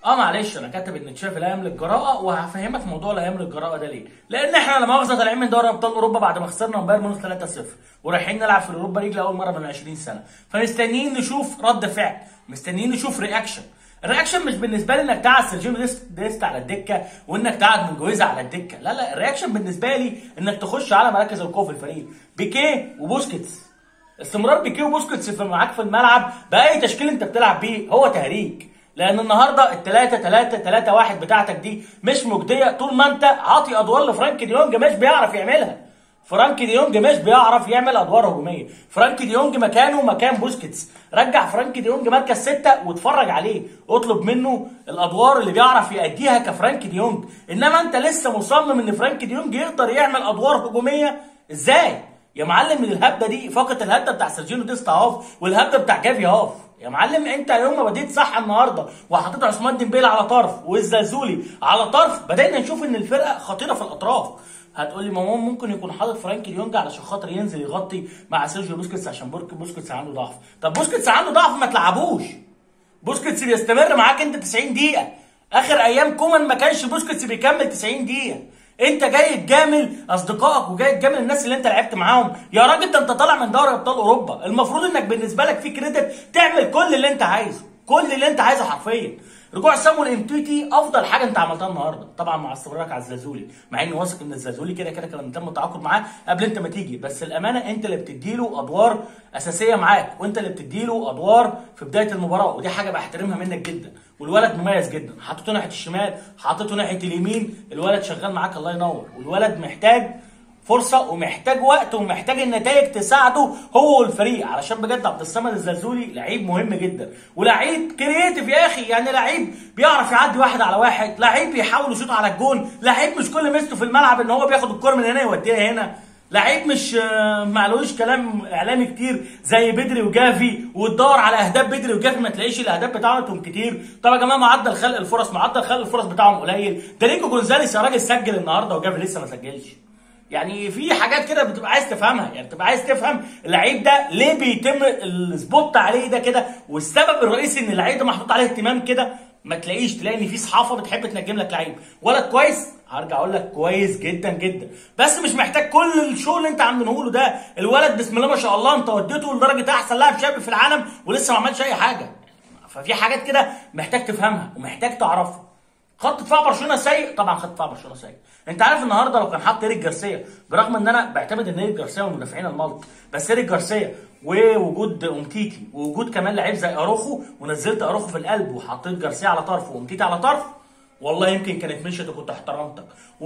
اه معلش انا كاتب ان تشافي لا يملك جراءه وهفهمك موضوع لا يملك جراءه ده ليه لان احنا لا مؤاخذه طالعين من دوري ابطال اوروبا بعد ما خسرنا من بايرن ميونخ 3-0 ورايحين نلعب في الاوروبا ليج لاول مره من 20 سنه فمستنيين نشوف رد فعل مستنيين نشوف رياكشن الرياكشن مش بالنسبه لي انك تقعد سيرجينو ديست, ديست على الدكه وانك تقعد من جويزه على الدكه لا لا الرياكشن بالنسبه لي انك تخش على مراكز القوه في الفريق بيكيه وبوسكيتس استمرار بيكيه وبوسكيتس في معاك في الملعب باي تشكيل انت بتلعب بيه هو تهريج لان النهارده الثلاثة 3 3 1 بتاعتك دي مش مجديه طول ما انت عاطي ادوار لفرانك ديونج مش بيعرف يعملها فرانك ديونج مش بيعرف يعمل ادوار هجوميه فرانك ديونج مكانه مكان بوسكيتس رجع فرانك ديونج مركز ستة واتفرج عليه اطلب منه الادوار اللي بيعرف يأديها كفرانك ديونج انما انت لسه مصمم ان فرانك ديونج يقدر يعمل ادوار هجوميه ازاي يا معلم من الهبده دي فقط الهبده بتاع سيرجينو ديستا هاف والهبده بتاع جافي هاف يا معلم انت يوم ما بديت صح النهارده وحطيت عثمان ديمبيلي على طرف والزازولي على طرف بدأنا نشوف ان الفرقه خطيره في الاطراف هتقول لي ماما ممكن يكون حاطط فرانكي ديونج علشان خاطر ينزل يغطي مع سيرجيو بوسكيتس عشان بورك بوسكيتس عنده ضعف طب بوسكيتس عنده ضعف ما تلعبوش بوسكيتس بيستمر معاك انت 90 دقيقه اخر ايام كومان ما كانش بوسكيتس بيكمل 90 دقيقه انت جاي تجامل اصدقائك وجاي تجامل الناس اللي انت لعبت معاهم يا راجل ده انت طالع من دوري ابطال اوروبا المفروض انك بالنسبه لك في كريدت تعمل كل اللي انت عايزه كل اللي انت عايزه حرفيا رجوع سامويل امتيتي افضل حاجه انت عملتها النهارده طبعا مع استمرارك على الزازولي مع اني واثق ان الزازولي كده كده كان تم التعاقد معاه قبل انت ما تيجي بس الامانه انت اللي بتديله ادوار اساسيه معاك وانت اللي بتديله ادوار في بدايه المباراه ودي حاجه بحترمها منك جدا والولد مميز جدا حطيته ناحيه الشمال حطيته ناحيه اليمين الولد شغال معاك الله ينور والولد محتاج فرصه ومحتاج وقت ومحتاج النتائج تساعده هو والفريق علشان بجد عبد الصمد الزلزولي لعيب مهم جدا ولعيب كرييتيف يا اخي يعني لعيب بيعرف يعدي واحد على واحد لعيب بيحاول يشوط على الجون لعيب مش كل ميزته في الملعب ان هو بياخد الكوره من هنا يوديها هنا لعيب مش معلوش كلام اعلامي كتير زي بدري وجافي وتدور على اهداف بدري وجافي ما تلاقيش الاهداف بتاعتهم كتير طب يا جماعه معدل خلق الفرص معدل خلق الفرص بتاعهم قليل ده نيكو جونزاليس يا راجل سجل النهارده وجافي لسه ما سجلش يعني في حاجات كده بتبقى عايز تفهمها يعني بتبقى عايز تفهم اللعيب ده ليه بيتم السبوت عليه ده كده والسبب الرئيسي ان اللعيب ده محطوط عليه اهتمام كده ما تلاقيش تلاقي ان في صحافه بتحب تنجم لك لعيب ولد كويس هرجع اقول لك كويس جدا جدا بس مش محتاج كل الشغل اللي انت عامله له ده الولد بسم الله ما شاء الله انت وديته لدرجه احسن لاعب شاب في العالم ولسه ما عملش اي حاجه ففي حاجات كده محتاج تفهمها ومحتاج تعرفها خط دفاع برشلونه سيء طبعا خط دفاع برشلونه سيء انت عارف النهارده لو كان حط ايريك جارسيا برغم ان انا بعتمد ان ايريك جارسيا من المدافعين الملط بس ايريك جارسيا ووجود امتيتي ووجود كمان لعيب زي اروخو ونزلت اروخو في القلب وحطيت جارسيا على طرف وامتيتي على طرف والله يمكن كانت مشيت وكنت احترمتك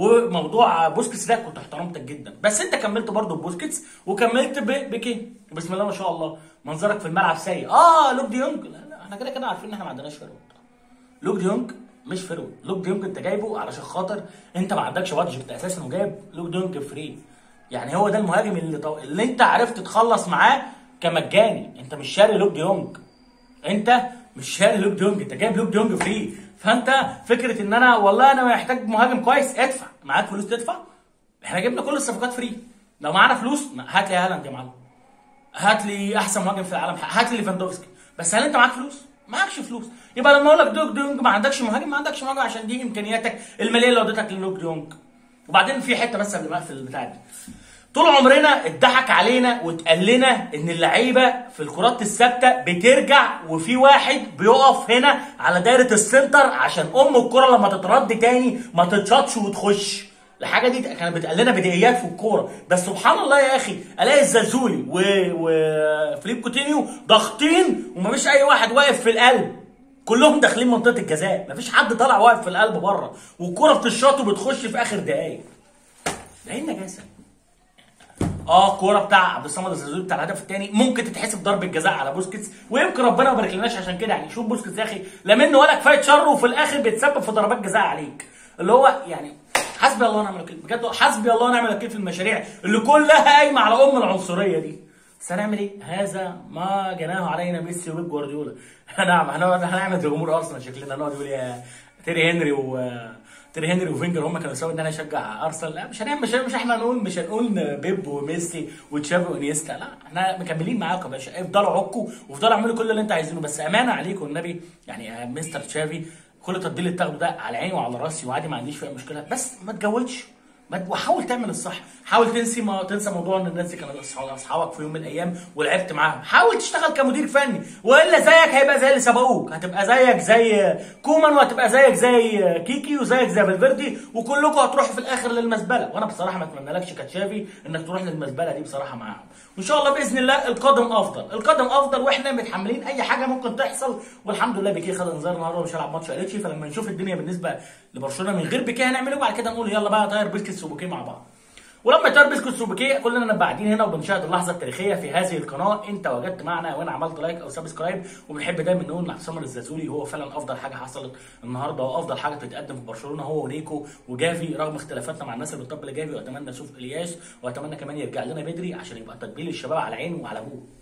وموضوع بوسكيتس ده كنت احترمتك جدا بس انت كملت برضه ببوسكيتس وكملت بكين بسم الله ما شاء الله منظرك في الملعب سيء اه لوك ديونج لا لا احنا كده كده عارفين ان احنا ما عندناش فرود لوك ديونج مش فرود لوك ديونج انت جايبه علشان خاطر انت ما عندكش بادجت اساسا وجايب لوك ديونج فري يعني هو ده المهاجم اللي طو... اللي انت عرفت تخلص معاه كمجاني انت مش شاري لوك ديونج انت مش شاري لوك ديونج انت جايب لوك ديونج فري فانت فكره ان انا والله انا محتاج مهاجم كويس ادفع معاك فلوس تدفع احنا جبنا كل الصفقات فري لو معانا فلوس هات لي هالاند يا معلم هات لي احسن مهاجم في العالم هات لي ليفاندوفسكي بس هل انت معاك فلوس؟ معكش فلوس يبقى لما اقول لك دوك ديونج ما عندكش مهاجم ما عندكش مهاجم عشان دي امكانياتك الماليه اللي وديتك للوك ديونج وبعدين في حته بس قبل ما اقفل البتاع دي طول عمرنا اتضحك علينا واتقال لنا ان اللعيبه في الكرات الثابته بترجع وفي واحد بيقف هنا على دايره السنتر عشان ام الكره لما تترد تاني ما تتشطش وتخش الحاجه دي كانت بتقال لنا بديهيات في الكوره بس سبحان الله يا اخي الاقي الزلزولي وفليب و... كوتينيو ضاغطين ومفيش اي واحد واقف في القلب كلهم داخلين منطقه الجزاء مفيش حد طالع واقف في القلب بره والكوره بتشاط وبتخش في اخر دقايق ده ايه النجاسه اه الكوره بتاع عبد الصمد الزلزولي بتاع الهدف الثاني ممكن تتحسب ضربه جزاء على بوسكيتس ويمكن ربنا ما يباركلناش عشان كده يعني شوف بوسكيتس يا اخي لا منه ولا كفايه شر وفي الاخر بيتسبب في ضربات جزاء عليك اللي هو يعني حسبي الله ونعم الوكيل بجد حسبي الله ونعم الوكيل في المشاريع اللي كلها قايمه على ام العنصريه دي بس هنعمل ايه؟ هذا ما جناه علينا ميسي وبيب جوارديولا نعم هنقعد هنعمل زي جمهور ارسنال شكلنا نقعد يقول يا تيري هنري و تيري هنري وفينجر هم كانوا سوا ان انا اشجع ارسنال لا مش هنعمل مش, مش احنا هنقول مش هنقول بيب وميسي وتشافي وانيستا لا احنا مكملين معاكم يا باشا افضلوا عكوا وافضلوا اعملوا كل اللي انتوا عايزينه بس امانه عليكم النبي يعني يا مستر تشافي كل تطبيل اللي تاخده ده على عيني وعلى راسي وعادي ما عنديش فيها مشكله بس ما تجودش ما- وحاول تعمل الصح حاول تنسي ما تنسى موضوع ان الناس دي كانوا أصحاب- اصحابك في يوم من الايام ولعبت معاهم حاول تشتغل كمدير فني والا زيك هيبقى زي اللي سبقوك هتبقى زيك زي كومان وهتبقى زيك زي كيكي وزيك زي فالفيردي وكلكم هتروحوا في الاخر للمزبله وانا بصراحه ما اتمنالكش كتشافي انك تروح للمزبله دي بصراحه معاهم وان شاء الله باذن الله القادم افضل القادم افضل واحنا متحملين اي حاجه ممكن تحصل والحمد لله بيكيه خد انذار النهارده ومش هيلعب ماتش اليتشي فلما نشوف الدنيا بالنسبه لبرشلونه من غير بيكيه هنعمل ايه وبعد كده نقول يلا بقى طاير بيسكتس وبوكيه مع بعض ولما يطير بيسكوت وبوكيه كلنا قاعدين هنا وبنشاهد اللحظه التاريخيه في هذه القناه انت وجدت معنا وانا عملت لايك او سبسكرايب وبنحب دايما نقول ان سمر الزازولي هو فعلا افضل حاجه حصلت النهارده وافضل حاجه تتقدم في برشلونه هو ونيكو وجافي رغم اختلافاتنا مع الناس اللي بتطبل جافي واتمنى اشوف الياس واتمنى كمان يرجع لنا بدري عشان يبقى تطبيل الشباب على عينه وعلى ابوه